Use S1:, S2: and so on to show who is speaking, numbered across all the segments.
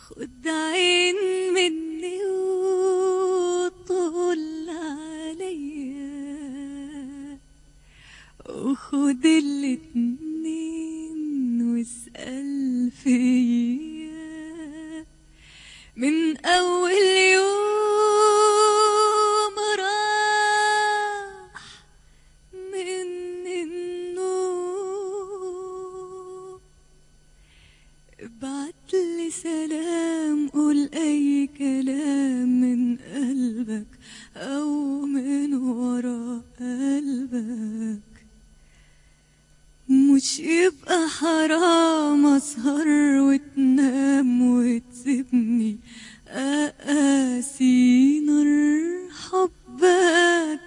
S1: خد عين مني وطل عليا وخد الاتنين واسأل فيا من أول يوم راح من النوم ابعت لي سلام قول أي كلام من قلبك أو من ورا قلبك مش يبقى حرام أسهر وتنام وتسيبني أقاسي نار حبك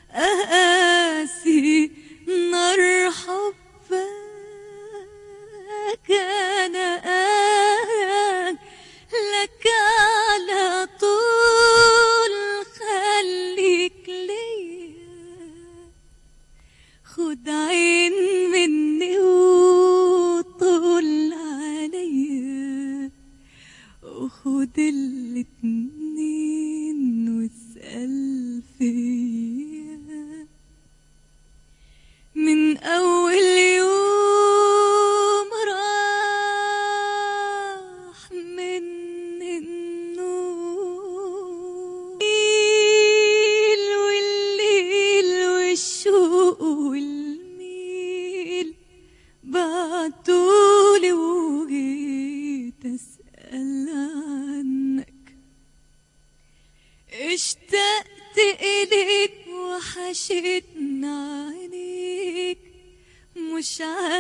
S1: أقاسي نار حبك أنا آن لك على طول خليك ليا خد عين مني وطول عليا وخد الاتنين واسأل فيا من أول يوم راح من النوم الليل والليل والشوق والميل بعتولي وجيت أسأل عنك اشتقت إليك وحشتنا عينيك مش عارف